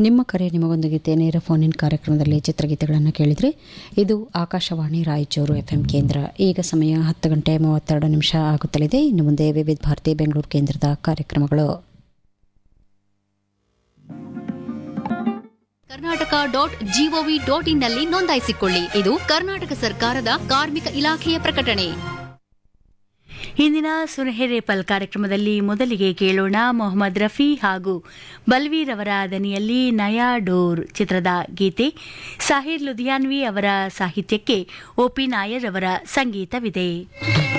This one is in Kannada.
ನಿಮ್ಮ ಕರೆ ನಿಮಗೊಂದು ಗೀತೆ ನೇರ ಫೋನ್ ಇನ್ ಕಾರ್ಯಕ್ರಮದಲ್ಲಿ ಚಿತ್ರಗೀತೆಗಳನ್ನು ಕೇಳಿದ್ರಿ ಇದು ಆಕಾಶವಾಣಿ ರಾಯಚೂರು ಎಫ್ಎಂ ಕೇಂದ್ರ ಈಗ ಸಮಯ ಹತ್ತು ಗಂಟೆ ಮೂವತ್ತೆರಡು ನಿಮಿಷ ಆಗುತ್ತಲಿದೆ ಇನ್ನು ಮುಂದೆ ವಿವಿಧ ಭಾರತಿ ಬೆಂಗಳೂರು ಕೇಂದ್ರದ ಕಾರ್ಯಕ್ರಮಗಳು ಕರ್ನಾಟಕ ಡಾಟ್ ಜಿಒವಿ ಡಾಟ್ ಇನ್ನಲ್ಲಿ ನೋಂದಾಯಿಸಿಕೊಳ್ಳಿ ಇದು ಕರ್ನಾಟಕ ಸರ್ಕಾರದ ಕಾರ್ಮಿಕ ಇಲಾಖೆಯ ಪ್ರಕಟಣೆ ಇಂದಿನ ಸುನಹೆರೇಪಲ್ ಕಾರ್ಯಕ್ರಮದಲ್ಲಿ ಮೊದಲಿಗೆ ಕೇಳೋಣ ಮೊಹಮ್ಮದ್ ರಫಿ ಹಾಗೂ ಬಲ್ವೀರ್ ಅವರ ದನಿಯಲ್ಲಿ ನಯಾ ಡೋರ್ ಚಿತ್ರದ ಗೀತೆ ಸಾಹಿರ್ ಲುಧಿಯಾನ್ವಿ ಅವರ ಸಾಹಿತ್ಯಕ್ಕೆ ಒಪಿ ನಾಯರ್ ಅವರ ಸಂಗೀತವಿದೆ